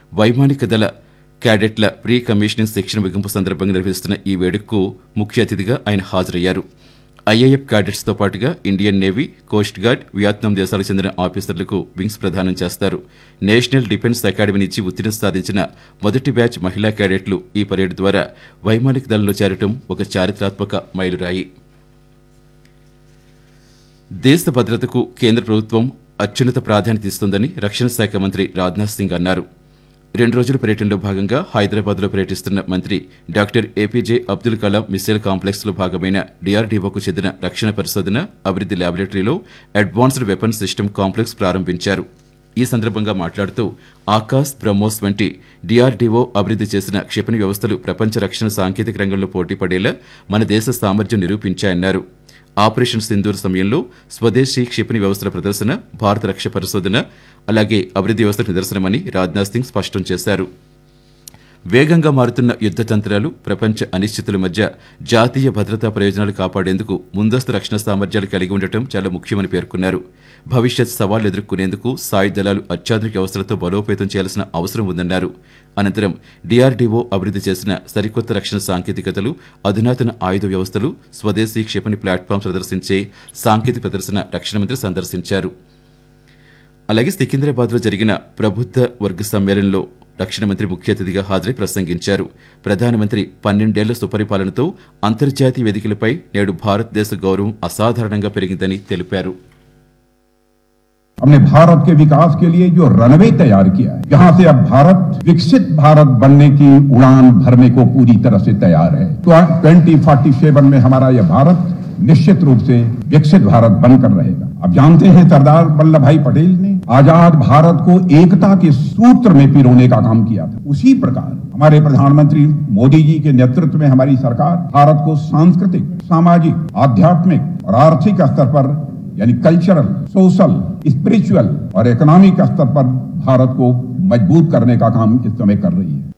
వైమానిక దళ క్యాడెట్ల pre commissioning శిక్షణ ముగింపు సందర్భంగా నిర్వహిస్తున్న ఈ వేడుకకు ముఖ్య అతిథిగా ఆయన హాజరయ్యారు ఐఏఎఫ్ క్యాడెట్స్తో పాటుగా Indian navy coast guard Vietnam దేశాలకు చెందిన ఆఫీసర్లకు వింగ్స్ ప్రదానం చేస్తారు నేషనల్ డిఫెన్స్ అకాడమీ నుంచి ఉత్తీర్ణత సాధించిన మొదటి బ్యాచ్ మహిళా క్యాడెట్లు ఈ పరేడ్ ద్వారా వైమానిక దళంలో చేరటం ఒక చారిత్రాత్మక మైలురాయి దేశ భద్రతకు కేంద్ర ప్రభుత్వం అత్యున్నత ప్రాధాన్యత ఇస్తుందని రక్షణ శాఖ మంత్రి రాజ్నాథ్ సింగ్ అన్నారు రెండు రోజుల పర్యటనలో భాగంగా హైదరాబాద్లో పర్యటిస్తున్న మంత్రి doctor APJ Abdul Kalam missile కాంప్లెక్స్లో భాగమైన డిఆర్డీఓకు చెందిన రక్షణ పరిశోధన అభివృద్ధి ల్యాబొరేటరీలో అడ్వాన్స్డ్ వెపన్ సిస్టమ్ కాంప్లెక్స్ ప్రారంభించారు ఈ సందర్భంగా మాట్లాడుతూ ఆకాశ్ బ్రహ్మోస్ వంటి డిఆర్డీఓ అభివృద్ధి చేసిన క్షిపణి వ్యవస్థలు ప్రపంచ రక్షణ సాంకేతిక రంగంలో పోటీ పడేలా మన దేశ సామర్థ్యం నిరూపించాయన్నారు ఆపరేషన్ సింధూర్ సమయంలో స్వదేశీ క్షిపణి వ్యవస్థల ప్రదర్శన భారత రక్ష పరిశోధన అలాగే అభివృద్ధి వ్యవస్థకు నిదర్శనమని రాజ్నాథ్ సింగ్ స్పష్టం చేశారు వేగంగా మారుతున్న యుద్ధ తంత్రాలు ప్రపంచ అనిశ్చితుల మధ్య జాతీయ భద్రతా ప్రయోజనాలు కాపాడేందుకు ముందస్తు రక్షణ సామర్థ్యాలు కలిగి ఉండటం చాలా ముఖ్యమని పేర్కొన్నారు భవిష్యత్ సవాళ్లు ఎదుర్కొనేందుకు సాయుధ దళాలు అత్యాధునిక వ్యవస్థలతో బలోపేతం చేయాల్సిన అవసరం ఉందన్నారు అనంతరం డిఆర్డీఓ అభివృద్ధి చేసిన సరికొత్త రక్షణ సాంకేతికతలు అధునాతన ఆయుధ వ్యవస్థలు స్వదేశీ క్షిపణి ప్లాట్ఫామ్ ప్రదర్శించే సాంకేతిక ప్రదర్శన రక్షణ మంత్రి సందర్శించారు అలాగే సికింద్రాబాద్లో జరిగిన ప్రబుద్ధ వర్గ సమ్మేళనంలో రక్షణ మంత్రి ముఖ్య అతిథిగా హాజరై ప్రసంగించారు ప్రధానమంత్రి పన్నెండేళ్ల సుపరిపాలనతో అంతర్జాతీయ వేదికలపై నేడు భారతదేశ గౌరవం అసాధారణంగా పెరిగిందని తెలిపారు हमने भारत के विकास के लिए जो रनवे तैयार किया है जहां से अब भारत विकसित भारत बनने की उड़ान भरने को पूरी तरह से तैयार है तो ट्वेंटी फोर्टी सेवन में हमारा यह भारत निश्चित रूप से विकसित भारत बनकर रहेगा अब जानते हैं सरदार वल्लभ भाई पटेल ने आजाद भारत को एकता के सूत्र में पिरोने का काम किया था उसी प्रकार हमारे प्रधानमंत्री मोदी जी के नेतृत्व में हमारी सरकार भारत को सांस्कृतिक सामाजिक आध्यात्मिक और आर्थिक स्तर पर यानी कल्चरल सोशल स्पिरिचुअल और इकोनॉमिक स्तर पर भारत को मजबूत करने का काम इस समय कर रही है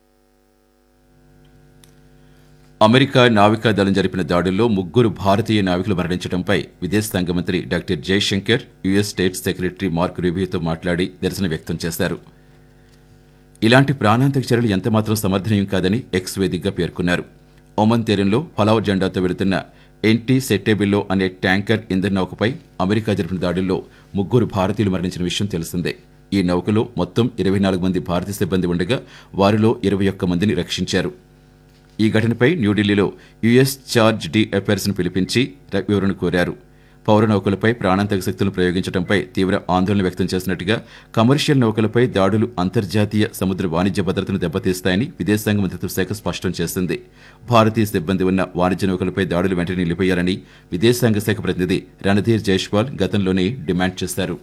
అమెరికా నావికా దళం జరిపిన దాడుల్లో ముగ్గురు భారతీయ నావికులు మరణించడంపై విదేశాంగ మంత్రి doctor Jaishankar US state secretary Mark రివ్యూతో మాట్లాడి నిరసన వ్యక్తం చేశారు ఇలాంటి ప్రాణాంతక చర్యలు ఎంతమాత్రం సమర్థనీయం కాదని ఎక్స్ వేదికగా పేర్కొన్నారు ఒమన్ తీరంలో ఫలావ్ జెండాతో వెళుతున్న ఎన్టీ సెట్టేబిల్లో అనే ట్యాంకర్ ఇంధన నౌకపై అమెరికా జరిపిన దాడుల్లో ముగ్గురు భారతీయులు మరణించిన విషయం తెలిసిందే ఈ నౌకలో మొత్తం ఇరవై నాలుగు మంది భారతీయ సిబ్బంది ఉండగా వారిలో ఇరవై ఒక్క మందిని రక్షించారు ఈ ఘటనపై న్యూఢిల్లీలో యుఎస్ చార్జ్ డి అఫైర్స్ను పిలిపించి ర- వివరణ కోరారు పౌర నౌకలపై ప్రాణాంతక శక్తులను ప్రయోగించడంపై తీవ్ర ఆందోళన వ్యక్తం చేసినట్టుగా కమర్షియల్ నౌకలపై దాడులు అంతర్జాతీయ సముద్ర వాణిజ్య భద్రతను దెబ్బతీస్తాయని విదేశాంగ మంత్రిత్వ శాఖ స్పష్టం చేసింది భారతీయ సిబ్బంది ఉన్న వాణిజ్య నౌకలపై దాడులు వెంటనే నిలిపేయాలని విదేశాంగ శాఖ ప్రతినిధి రణధీర్ జైష్వాల్ గతంలోనే డిమాండ్ చేశారు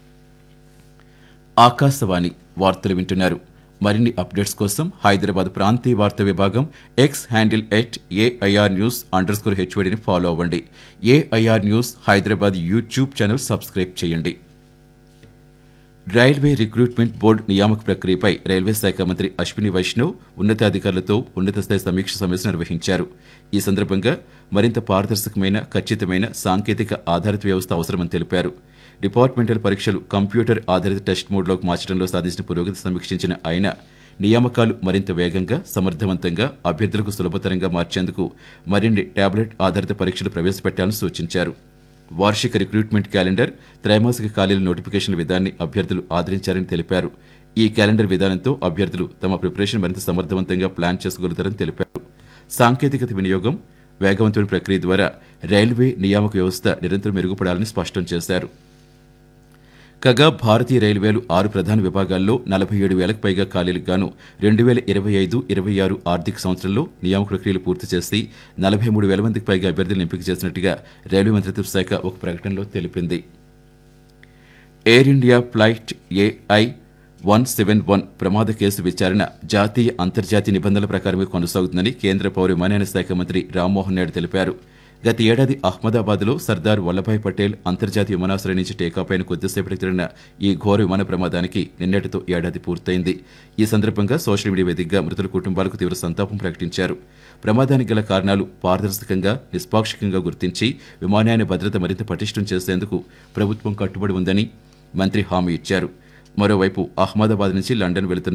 ఆకాశవాణి వార్తలు వింటున్నారు మరిన్ని అప్డేట్స్ కోసం హైదరాబాద్ ప్రాంతీయ వార్తా విభాగం X handle at AIR news underscore హెచ్వడిని ఫాలో అవ్వండి AIR news Hyderabad YouTube channel subscribe చేయండి రైల్వే రిక్రూట్మెంట్ బోర్డు నియామక ప్రక్రియపై రైల్వే శాఖ మంత్రి అశ్విని వైష్ణవ్ ఉన్నతాధికారులతో ఉన్నత స్థాయి సమీక్ష సమావేశం నిర్వహించారు ఈ సందర్భంగా మరింత పారదర్శకమైన ఖచ్చితమైన సాంకేతిక ఆధారిత వ్యవస్థ అవసరమని తెలిపారు డిపార్ట్మెంటల్ పరీక్షలు కంప్యూటర్ ఆధారిత టెస్ట్ మోడ్లోకి మార్చడంలో సాధించిన పురోగతి సమీక్షించిన ఆయన నియామకాలు మరింత వేగంగా సమర్థవంతంగా అభ్యర్థులకు సులభతరంగా మార్చేందుకు మరిన్ని టాబ్లెట్ ఆధారిత పరీక్షలు ప్రవేశపెట్టాలని సూచించారు వార్షిక రిక్రూట్మెంట్ క్యాలెండర్ త్రైమాసిక ఖాళీల నోటిఫికేషన్ విధానాన్ని అభ్యర్థులు ఆదరించారని తెలిపారు ఈ క్యాలెండర్ విధానంతో అభ్యర్థులు తమ ప్రిపరేషన్ మరింత సమర్థవంతంగా ప్లాన్ చేసుకోగలుగుతారని తెలిపారు సాంకేతికత వినియోగం వేగవంతమైన ప్రక్రియ ద్వారా రైల్వే నియామక వ్యవస్థ నిరంతరం మెరుగుపడాలని స్పష్టం చేశారు కాగా భారతీయ రైల్వేలు ఆరు ప్రధాన విభాగాల్లో నలభై ఏడు వేలకు పైగా ఖాళీలకు గాను రెండు వేల ఇరవై ఐదు ఇరవై ఆరు ఆర్థిక సంవత్సరంలో నియామక ప్రక్రియలు పూర్తి చేసి నలభై మూడు వేల మందికి పైగా అభ్యర్థులను ఎంపిక చేసినట్టుగా రైల్వే మంత్రిత్వ శాఖ ఒక ప్రకటనలో తెలిపింది Air India flight AI one seven one ప్రమాద కేసు విచారణ జాతీయ అంతర్జాతీయ నిబంధనల ప్రకారమే కొనసాగుతుందని కేంద్ర పౌర విమానయాన శాఖ మంత్రి రామ్మోహన్ నాయుడు తెలిపారు గత ఏడాది అహ్మదాబాద్లో సర్దార్ వల్లభాయ్ పటేల్ అంతర్జాతీయ విమానాశ్రయం నుంచి టేకాఫ్ అయిన కొద్దిసేపటికి జరిగిన ఈ ఘోర విమాన ప్రమాదానికి నిన్నటితో ఏడాది పూర్తయింది ఈ సందర్భంగా సోషల్ మీడియా వేదికగా మృతుల కుటుంబాలకు తీవ్ర సంతాపం ప్రకటించారు ప్రమాదానికి గల కారణాలు పారదర్శకంగా నిష్పాక్షికంగా గుర్తించి విమానయాన భద్రత మరింత పటిష్టం చేసేందుకు ప్రభుత్వం కట్టుబడి ఉందని మంత్రి హామీ ఇచ్చారు మరోవైపు అహ్మదాబాద్ నుంచి లండన్ వెళుతున్న